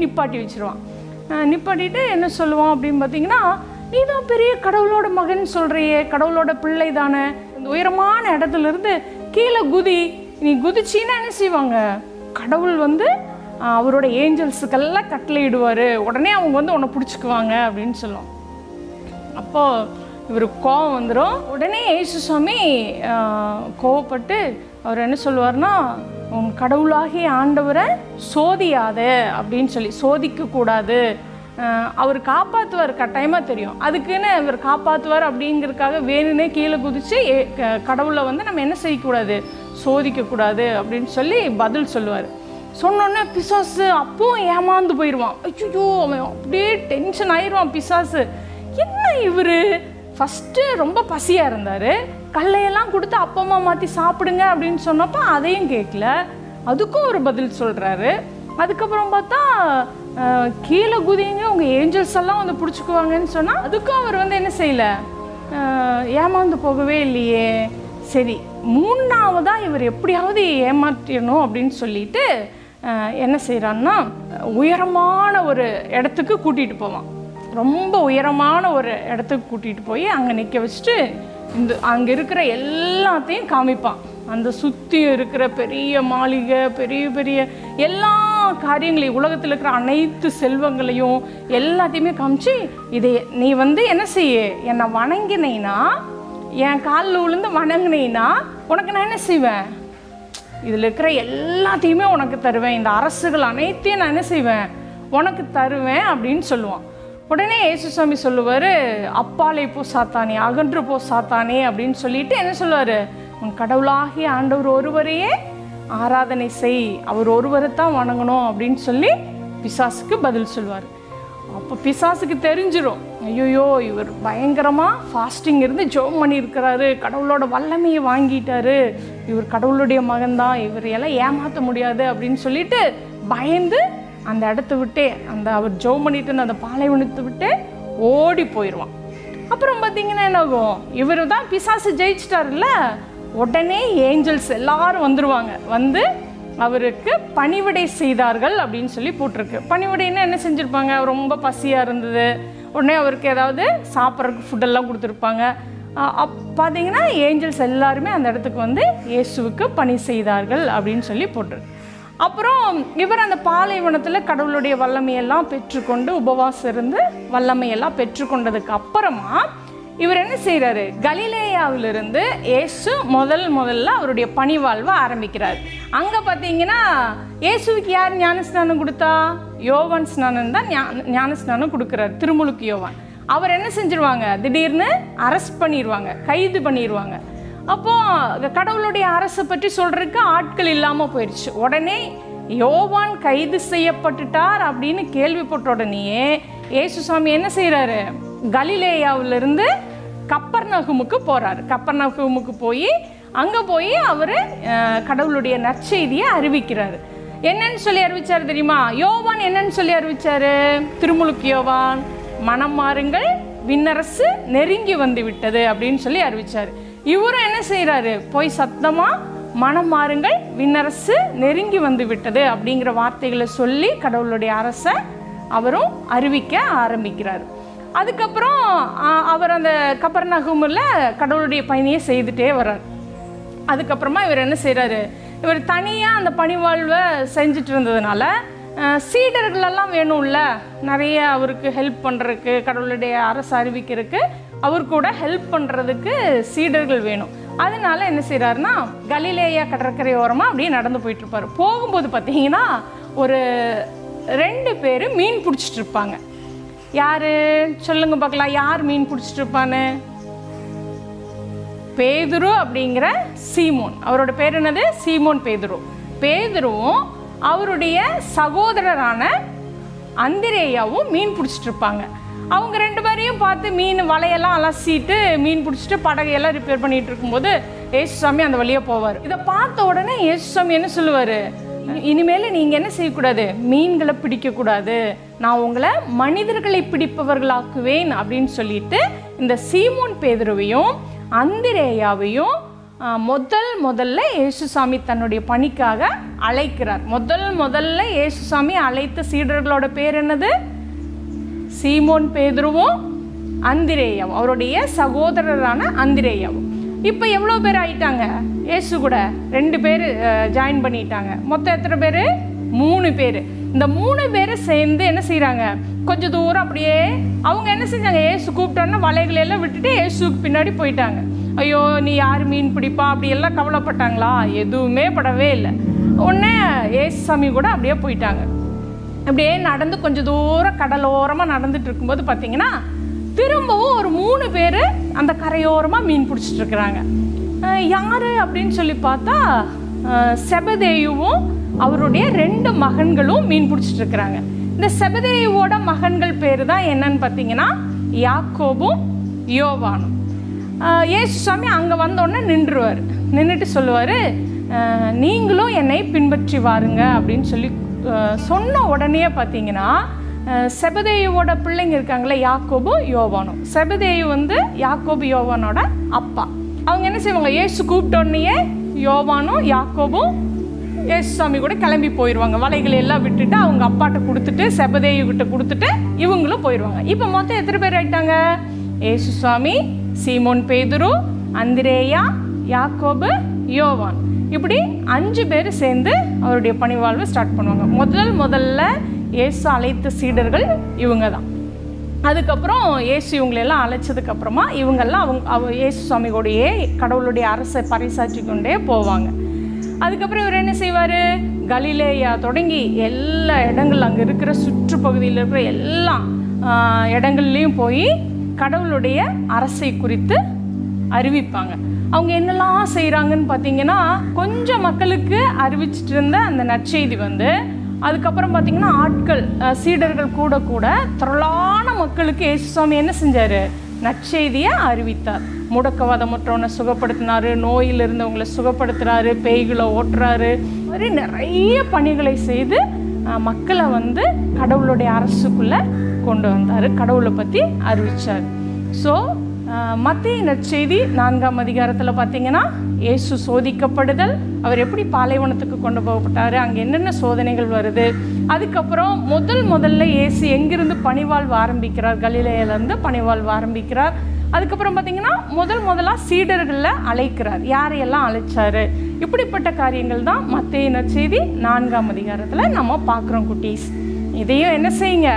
நிப்பாட்டி வச்சிருவான் அஹ் நிப்பாட்டிட்டு என்ன சொல்லுவான் அப்படின்னு பார்த்தீங்கன்னா நீ தான் பெரிய கடவுளோட மகன் சொல்றியே கடவுளோட பிள்ளை தானே இந்த உயரமான இடத்துல இருந்து கீழே குதி நீ குதிச்சின்னா என்ன செய்வாங்க கடவுள் வந்து அஹ், அவரோட ஏஞ்சல்ஸுக்கெல்லாம் கட்டளையிடுவார் உடனே அவங்க வந்து உன்னை பிடிச்சிக்குவாங்க அப்படின்னு சொல்லுவோம் அப்போ இவருக்கு கோவம் வந்துடும் உடனே இயேசு சுவாமி ஆஹ், கோவப்பட்டு அவர் என்ன சொல்லுவார்னா உன் கடவுளாகிய ஆண்டவரை சோதியாத அப்படின்னு சொல்லி சோதிக்க கூடாது ஆஹ், அவர் காப்பாற்றுவார் கட்டாயமாக தெரியும் அதுக்குன்னு இவர் காப்பாற்றுவார் அப்படிங்கிறதுக்காக வேணும்னே கீழே குதித்து கடவுளை வந்து நம்ம என்ன செய்யக்கூடாது சோதிக்கக்கூடாது அப்படின்னு சொல்லி பதில் சொல்லுவார் சொன்னோன்னே பிசாசு அப்பவும் ஏமாந்து போயிடுவான் ஐயோ அவன் அப்படியே டென்ஷன் ஆயிடுவான் பிசாசு என்ன இவர் ஃபஸ்ட்டு ரொம்ப பசியாக இருந்தார் கல்லையெல்லாம் கொடுத்து அப்பமா மாற்றி சாப்பிடுங்க அப்படின்னு சொன்னப்போ அதையும் கேட்கல அதுக்கும் ஒரு பதில் சொல்கிறாரு அதுக்கப்புறம் பார்த்தா அஹ், கீழே குதிங்க உங்கள் ஏஞ்சல்ஸ் எல்லாம் வந்து பிடிச்சிக்குவாங்கன்னு சொன்னால் அதுக்கும் அவர் வந்து என்ன செய்யல அஹ், ஏமாந்து போகவே இல்லையே சரி மூணாவதா இவர் எப்படியாவது ஏமாற்றிடணும் அப்படின்னு சொல்லிட்டு அஹ், என்ன செய்கிறான்னா உயரமான ஒரு இடத்துக்கு கூட்டிகிட்டு போவான் ரொம்ப உயரமான ஒரு இடத்துக்கு கூட்டிகிட்டு போய் அங்கே நிற்க வச்சுட்டு இந்த அங்கே இருக்கிற எல்லாத்தையும் காமிப்பான் அந்த சுற்றி இருக்கிற பெரிய மாளிகை பெரிய பெரிய எல்லா காரியங்களையும் உலகத்தில் இருக்கிற அனைத்து செல்வங்களையும் எல்லாத்தையுமே காமிச்சு இதை நீ வந்து என்ன செய்ய என்னை வணங்கினீன்னா என் காலில் விழுந்து வணங்கினீன்னா உனக்கு நான் என்ன செய்வேன் இதில் இருக்கிற எல்லாத்தையுமே உனக்கு தருவேன் இந்த அரசுகள் அனைத்தையும் நான் என்ன செய்வேன் உனக்கு தருவேன் அப்படின்னு சொல்லுவான் உடனே இயேசுசாமி சொல்லுவார் அப்பாலை போ சாத்தானே அகன்று போ சாத்தானே அப்படின்னு சொல்லிட்டு என்ன சொல்லுவார் உன் கடவுளாகிய ஆண்டவர் ஒருவரையே ஆராதனை செய் அவர் ஒருவரை தான் வணங்கணும் அப்படின்னு சொல்லி பிசாசுக்கு பதில் சொல்லுவார் அப்போ பிசாசுக்கு தெரிஞ்சிடும் ஐயோயோ இவர் பயங்கரமாக ஃபாஸ்டிங் இருந்து ஜோம் பண்ணியிருக்கிறாரு கடவுளோட வல்லமையை வாங்கிட்டாரு இவர் கடவுளுடைய மகன்தான் இவர் எல்லாம் ஏமாற்ற முடியாது அப்படின்னு சொல்லிட்டு பயந்து அந்த இடத்த விட்டே அந்த அவர் ஜோம் பண்ணிட்டு இருந்த அந்த பாலைவனத்தை விட்டு ஓடி போயிடுவான் அப்புறம் பார்த்தீங்கன்னா என்ன ஆகும் இவர் தான் பிசாசு ஜெயிச்சிட்டாருல்ல உடனே ஏஞ்சல்ஸ் எல்லாரும் வந்துருவாங்க வந்து அவருக்கு பணிவிடை செய்தார்கள் அப்படின்னு சொல்லி போட்டிருக்கு பணிவிடைன்னா என்ன செஞ்சுருப்பாங்க அவர் ரொம்ப பசியாக இருந்தது உடனே அவருக்கு ஏதாவது சாப்பிட்றதுக்கு ஃபுட்டெல்லாம் கொடுத்துருப்பாங்க அஹ் அப் பார்த்தீங்கன்னா ஏஞ்சல்ஸ் எல்லாருமே அந்த இடத்துக்கு வந்து இயேசுவுக்கு பணி செய்தார்கள் அப்படின்னு சொல்லி போட்டிருக்கு அப்புறம் இவர் அந்த பாலைவனத்தில் கடவுளுடைய வல்லமையெல்லாம் பெற்றுக்கொண்டு உபவாசம் இருந்து வல்லமையெல்லாம் பெற்றுக்கொண்டதுக்கு அப்புறமா இவர் என்ன செய்கிறாரு கலிலேயாவிலிருந்து இயேசு முதல் முதல்ல அவருடைய பணிவாழ்வை ஆரம்பிக்கிறார் அங்கே பார்த்தீங்கன்னா இயேசுவுக்கு யார் ஞானஸ்நானம் கொடுத்தா யோவான் ஸ்நானம் தான் ஞா- ஞானஸ்நானம் கொடுக்குறாரு திருமுழுக்கு யோவான் அவர் என்ன செஞ்சிருவாங்க திடீர்னு அரெஸ்ட் பண்ணிடுவாங்க கைது பண்ணிடுவாங்க அப்போ கடவுளுடைய அரசை பற்றி சொல்றதுக்கு ஆட்கள் இல்லாம போயிடுச்சு உடனே யோவான் கைது செய்யப்பட்டுட்டார் அப்படின்னு கேள்விப்பட்ட உடனேயே இயேசுசாமி என்ன செய்றாரு கலிலேயாவிலிருந்து கப்பர்நகுமுக்கு போறாரு கப்பர்நகுமுக்கு போய் அங்க போய் அவர் கடவுளுடைய நற்செய்தியை அறிவிக்கிறாரு என்னன்னு சொல்லி அறிவிச்சாரு தெரியுமா யோவான் என்னன்னு சொல்லி அறிவிச்சாரு திருமுழுக்கு யோவான் மனம் மாறுங்கள் விண்ணரசு நெருங்கி வந்து விட்டது அப்படின்னு சொல்லி அறிவிச்சாரு இவரும் என்ன செய்றாரு போய் சத்தமா மனம் மாறுங்கள் விண்ணரசு நெருங்கி வந்து விட்டது அப்படிங்கிற வார்த்தைகளை சொல்லி கடவுளுடைய அரசை அவரும் அறிவிக்க ஆரம்பிக்கிறார் அதுக்கப்புறம் ஆ, அவர் அந்த கப்பர்நகமில் கடவுளுடைய பணியை செய்துட்டே வர்றார் அதுக்கப்புறமா இவர் என்ன செய்கிறாரு இவர் தனியாக அந்த பணிவாழ்வை செஞ்சுட்டு இருந்ததுனால அஹ், சீடர்களெல்லாம் வேணும்ல நிறைய அவருக்கு ஹெல்ப் பண்ணுறதுக்கு கடவுளுடைய அரசு அறிவிக்கிறதுக்கு அவர் கூட ஹெல்ப் பண்ணுறதுக்கு சீடர்கள் வேணும் அதனால என்ன செய்கிறாருன்னா கலிலேயா கடற்கரை ஓரமாக அப்படியே நடந்து போயிட்டு இருப்பாரு போகும்போது பார்த்தீங்கன்னா ஒரு ரெண்டு பேர் மீன் பிடிச்சிட்டு இருப்பாங்க யாரு சொல்லுங்க பார்க்கலாம் யார் மீன் பிடிச்சிட்டு இருப்பான்னு பேதுரு அப்படிங்கிற சீமோன் அவரோட பேர் என்னது சீமோன் பேதுரு பேதுருவும் அவருடைய சகோதரரான அந்திரேயாவும் மீன் பிடிச்சிட்டு இருப்பாங்க அவங்க ரெண்டு பேரையும் பார்த்து மீன் வலையெல்லாம் அலசிட்டு மீன் பிடிச்சிட்டு படகையெல்லாம் ரிப்பேர் பண்ணிட்டு இருக்கும்போது ஏசுசாமி அந்த வழியாக போவார் இதை பார்த்த உடனே ஏசுசாமி என்ன சொல்லுவார் இனிமேல் நீங்கள் என்ன செய்யக்கூடாது மீன்களை பிடிக்கக்கூடாது நான் உங்களை மனிதர்களை பிடிப்பவர்களாக்குவேன் அப்படின்னு சொல்லிட்டு இந்த சீமோன் பேதுருவையும் அந்திரேயாவையும் ஆ, முதல் முதல்ல இயேசுசாமி தன்னுடைய பணிக்காக அழைக்கிறார் முதல் முதல்ல இயேசுசாமி அழைத்த சீடர்களோட பேர் என்னது சீமோன் பேதுருவும் அந்திரேயாவும் அவருடைய சகோதரரான அந்திரேயாவும் இப்போ எவ்வளோ பேர் ஆயிட்டாங்க இயேசு கூட ரெண்டு பேர் ஜாயின் பண்ணிட்டாங்க மொத்தம் எத்தனை பேர் மூணு பேர் இந்த மூணு பேர் சேர்ந்து என்ன செய்கிறாங்க கொஞ்சம் தூரம் அப்படியே அவங்க என்ன செஞ்சாங்க ஏசு கூப்பிட்டோன்னா வலைகளை எல்லாம் விட்டுட்டு ஏசுக்கு பின்னாடி போயிட்டாங்க ஐயோ நீ யார் மீன் பிடிப்பா அப்படி எல்லாம் கவலைப்பட்டாங்களா எதுவுமே படவே இல்லை உடனே ஏசு சாமி கூட அப்படியே போயிட்டாங்க அப்படியே நடந்து கொஞ்சம் தூரம் கடலோரமாக நடந்துட்டு இருக்கும்போது பார்த்தீங்கன்னா திரும்பவும் ஒரு மூணு பேர் அந்த கரையோரமாக மீன் பிடிச்சிட்டு இருக்கிறாங்க அஹ் யாரு அப்படின்னு சொல்லி பார்த்தா அஹ் செபதேயுவும் அவருடைய ரெண்டு மகன்களும் மீன் பிடிச்சிட்டு இருக்கிறாங்க இந்த செபதேயுவோட மகன்கள் பேர் தான் என்னன்னு பார்த்தீங்கன்னா யாக்கோபும் யோவானும் ஆஹ் இயேசு சுவாமி அங்கே வந்தோடனே நின்றுவார் நின்றுட்டு சொல்லுவார் நீங்களும் என்னை பின்பற்றி வாருங்க அப்படின்னு சொல்லி ஆஹ் சொன்ன உடனே பார்த்தீங்கன்னா ஆஹ் செபதேயுவோட பிள்ளைங்க இருக்காங்களே யாக்கோபு யோவானும் செபதேயு வந்து யாக்கோபு யோவானோட அப்பா அவங்க என்ன செய்வாங்க இயேசு கூப்பிட்டோடனேயே யோவானும் யாக்கோபும் இயேசுசாமி கூட கிளம்பி போயிடுவாங்க வலைகளை எல்லாம் விட்டுட்டு அவங்க அப்பாட்ட கொடுத்துட்டு செபதேயு கிட்ட கொடுத்துட்டு இவங்களும் போயிடுவாங்க இப்போ மொத்தம் எத்தனை பேர் ஆயிட்டாங்க ஏசுசாமி சீமோன் பேதுரு அந்திரேயா யாக்கோபு யோவான் இப்படி அஞ்சு பேர் சேர்ந்து அவருடைய பணிவாழ்வை ஸ்டார்ட் பண்ணுவாங்க முதல் முதல்ல இயேசு அழைத்த சீடர்கள் இவங்க தான் அதுக்கப்புறம் இயேசு இவங்களெல்லாம் அழைச்சதுக்கு அப்புறமா இவங்கெல்லாம் அவங்க அவ இயேசு சுவாமியோடையே கடவுளுடைய அரசை பறைசாற்றி கொண்டே போவாங்க அதுக்கப்புறம் இவர் என்ன செய்வார் கலிலேயா தொடங்கி எல்லா இடங்கள் அங்கே இருக்கிற சுற்றுப்பகுதியில் இருக்கிற எல்லா ஆஹ், இடங்கள்லையும் போய் கடவுளுடைய அரசை குறித்து அறிவிப்பாங்க அவங்க என்னெல்லாம் செய்கிறாங்கன்னு பார்த்தீங்கன்னா கொஞ்சம் மக்களுக்கு அறிவிச்சிட்டு இருந்த அந்த நற்செய்தி வந்து அதுக்கப்புறம் பார்த்தீங்கன்னா ஆட்கள் அஹ், சீடர்கள் கூட கூட திரளான மக்களுக்கு இயேசுசாமி என்ன செஞ்சார் நற்செய்தியை அறிவித்தார் முடக்கவாதமற்றவனை சுகப்படுத்தினாரு நோயில் இருந்தவங்களை சுகப்படுத்துறாரு பேய்களை ஓட்டுறாரு இந்த மாதிரி நிறைய பணிகளை செய்து அஹ், மக்களை வந்து கடவுளுடைய அரசுக்குள்ளே கொண்டு வந்தார் கடவுளை பற்றி அறிவிச்சார் ஸோ மத்திய நற்செய்தி நான்காம் அதிகாரத்தில் பார்த்தீங்கன்னா இயேசு சோதிக்கப்படுதல் அவர் எப்படி பாலைவனத்துக்கு கொண்டு போகப்பட்டார் அங்கே என்னென்ன சோதனைகள் வருது அதுக்கப்புறம் முதல் முதல்ல இயேசு எங்கிருந்து பணிவாழ்வு ஆரம்பிக்கிறார் கலிலேயிலேருந்து பணிவாழ்வு ஆரம்பிக்கிறார் அதுக்கப்புறம் பார்த்தீங்கன்னா முதல் முதலாக சீடர்களில் அழைக்கிறார் யாரையெல்லாம் அழைச்சாரு இப்படிப்பட்ட காரியங்கள் தான் மத்திய நற்செய்தி நான்காம் அதிகாரத்தில் நம்ம பார்க்குறோம் குட்டீஸ் இதையும் என்ன செய்யுங்க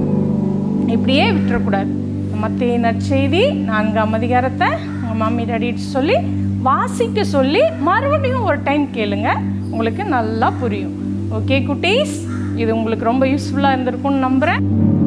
இப்படியே விட்டுறக்கூடாது மத்திய நற்செய்தி நான்காம் அதிகாரத்தை உங்கள் மம்மி டாடிட்டு சொல்லி வாசிக்க சொல்லி மறுபடியும் ஒரு டைம் கேளுங்க உங்களுக்கு நல்லா புரியும் ஓகே குட்டீஸ் இது உங்களுக்கு ரொம்ப யூஸ்ஃபுல்லாக இருந்திருக்கும்னு நம்புகிறேன்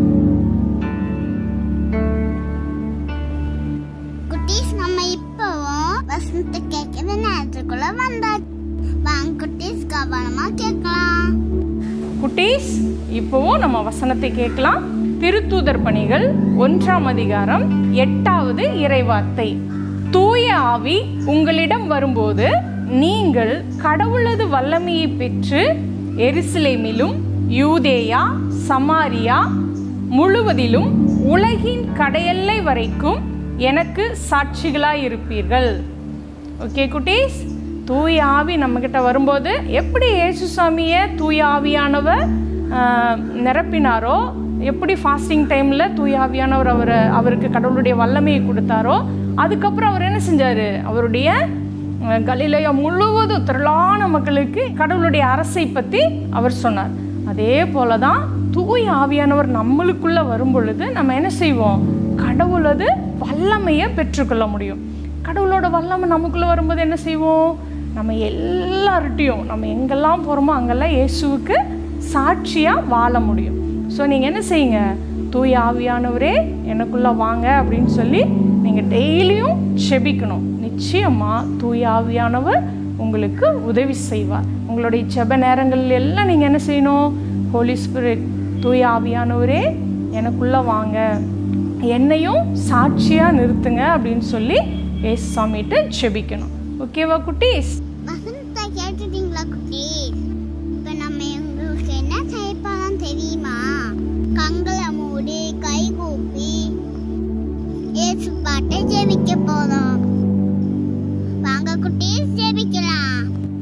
குட்டீஸ் நம்ம இப்பவும் வசந்த கேட்கிற நேரத்துக்குள்ள வந்தாச்சு வாங்க குட்டீஸ் கவனமா கேட்கலாம் குட்டீஸ் இப்போவும் நம்ம வசனத்தை கேட்கலாம் திருத்தூதர் பணிகள் ஒன்றாம் அதிகாரம் எட்டாவது இறைவார்த்தை தூய ஆவி உங்களிடம் வரும்போது நீங்கள் கடவுளது வல்லமையை பெற்று எருசலேமிலும் யூதேயா சமாரியா முழுவதிலும் உலகின் கடையெல்லை வரைக்கும் எனக்கு சாட்சிகளாய் இருப்பீர்கள் ஓகே குட்டீஸ் தூய ஆவி நம்மக்கிட்ட வரும்போது எப்படி இயேசு சாமியை தூய ஆவியானவர் ஆஹ், நிரப்பினாரோ எப்படி ஃபாஸ்டிங் டைமில் தூய ஆவியானவர் அவர் அவருக்கு கடவுளுடைய வல்லமையை கொடுத்தாரோ அதுக்கப்புறம் அவர் என்ன செஞ்சார் அவருடைய அஹ், கலிலேயா முழுவதும் திரளான மக்களுக்கு கடவுளுடைய அரசை பற்றி அவர் சொன்னார் அதே போல தான் தூய ஆவியானவர் நம்மளுக்குள்ளே வரும் பொழுது நம்ம என்ன செய்வோம் கடவுளது வல்லமையை பெற்றுக்கொள்ள முடியும் கடவுளோட வல்லமை நமக்குள்ளே வரும்போது என்ன செய்வோம் நம்ம எல்லார்ட்டையும் நம்ம எங்கெல்லாம் போகிறோமோ அங்கெல்லாம் இயேசுவுக்கு சாட்சியாக வாழ முடியும் ஸோ நீங்கள் என்ன செய்யுங்க தூய ஆவியானவரே எனக்குள்ளே வாங்க அப்படின்னு சொல்லி நீங்கள் டெய்லியும் செபிக்கணும் நிச்சயமாக தூய ஆவியானவர் உங்களுக்கு உதவி செய்வார் உங்களுடைய ஜெப நேரங்கள் எல்லாம் நீங்கள் என்ன செய்யணும் ஹோலி ஸ்பிரிட் தூய ஆவியானவரே எனக்குள்ளே வாங்க என்னையும் சாட்சியாக நிறுத்துங்க அப்படின்னு சொல்லி ஏசு சாமிகிட்ட ஜெபிக்கணும் ஓகேவா குட்டீஸ் வசந்த கேட்டுட்டீங்களா குட்டீஸ் இப்ப நம்ம உங்களுக்கு என்ன செய்யப்போறோம் தெரியுமா கண்களை மூடி கை கூப்பி ஏசு பாட்டை ஜெபிக்க போறோம் வாங்க குட்டீஸ் ஜெபிக்கலாம் அன்புள்ள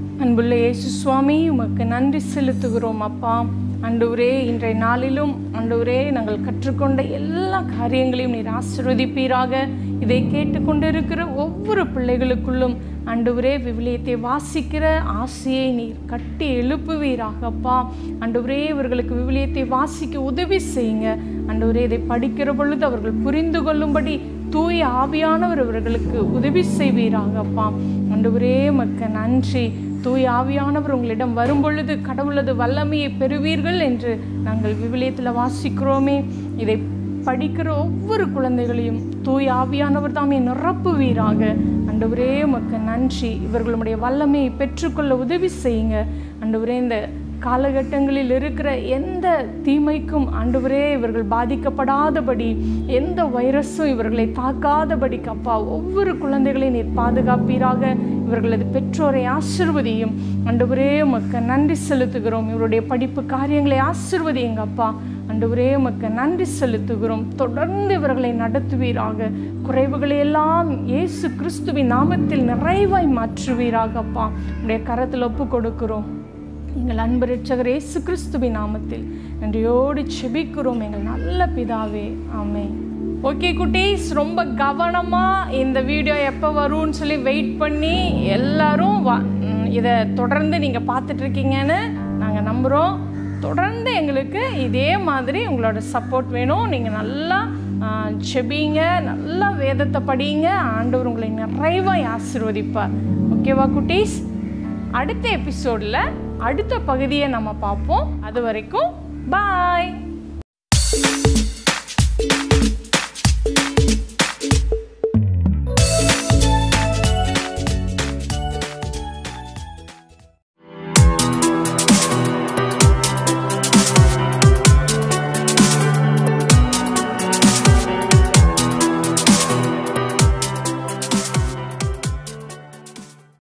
அன்புள்ள இயேசு சுவாமி உமக்கு நன்றி செலுத்துகிறோம் அப்பா ஆண்டவரே இன்றைய நாளிலும் ஆண்டவரே நாங்கள் கற்றுக்கொண்ட எல்லா காரியங்களையும் நீர் ஆசிர்வதிப்பீராக இதை கேட்டுக்கொண்டிருக்கிற ஒவ்வொரு பிள்ளைகளுக்குள்ளும் ஆண்டவரே விவிலியத்தை வாசிக்கிற ஆசையை நீர் கட்டி எழுப்புவீராக அப்பா ஆண்டவரே இவர்களுக்கு விவிலியத்தை வாசிக்க உதவி செய்யுங்க ஆண்டவரே இதை படிக்கிற பொழுது அவர்கள் புரிந்து கொள்ளும்படி தூய ஆவியானவர் இவர்களுக்கு உதவி செய்வீராக அப்பா ஆண்டவரே மக்க நன்றி தூய ஆவியானவர் உங்களிடம் வரும்பொழுது கடவுளது வல்லமையை பெறுவீர்கள் என்று நாங்கள் விவிலியத்தில் வாசிக்கிறோமே இதை படிக்கிற ஒவ்வொரு குழந்தைகளையும் தூய ஆவியானவர் தாமே நிரப்புவீராக அண்டவரே உமக்கு நன்றி இவர்களுடைய வல்லமையை பெற்றுக்கொள்ள உதவி செய்யுங்க அண்டவரே இந்த காலகட்டங்களில் இருக்கிற எந்த தீமைக்கும் ஆண்டவரே இவர்கள் பாதிக்கப்படாதபடி எந்த வைரஸும் இவர்களை தாக்காதபடிக்கு அப்பா ஒவ்வொரு குழந்தைகளையும் நீர் பாதுகாப்பீராக இவர்களது பெற்றோரை ஆசிர்வதியும் ஆண்டவரே உமக்கு நன்றி செலுத்துகிறோம் இவருடைய படிப்பு காரியங்களை ஆசிர்வதியுங்க அப்பா ஆண்டவரே உமக்கு நன்றி செலுத்துகிறோம் தொடர்ந்து இவர்களை நடத்துவீராக குறைவுகளை எல்லாம் இயேசு கிறிஸ்துவின் நாமத்தில் நிறைவாய் மாற்றுவீராக அப்பா உடைய கரத்தில் ஒப்பு கொடுக்கிறோம் எங்கள் அன்பு ரட்சகர் இயேசு கிறிஸ்துவின் நாமத்தில் நன்றியோடு செபிக்கிறோம் எங்கள் நல்ல பிதாவே ஆமே ஓகே குட்டீஸ் ரொம்ப கவனமாக இந்த வீடியோ எப்போ வரும்னு சொல்லி வெயிட் பண்ணி எல்லாரும் வா ம், இதை தொடர்ந்து நீங்கள் பார்த்துட்ருக்கீங்கன்னு நாங்கள் நம்புகிறோம் தொடர்ந்து எங்களுக்கு இதே மாதிரி உங்களோட சப்போர்ட் வேணும் நீங்கள் நல்லா ஆ, செபிங்க நல்லா வேதத்தை படிங்க ஆண்டவர் உங்களை நிறைவாய் ஆசீர்வதிப்பார் ஓகேவா குட்டீஸ் அடுத்த எபிசோடில் அடுத்த பகுதியை நம்ம பார்ப்போம் அது வரைக்கும் பாய்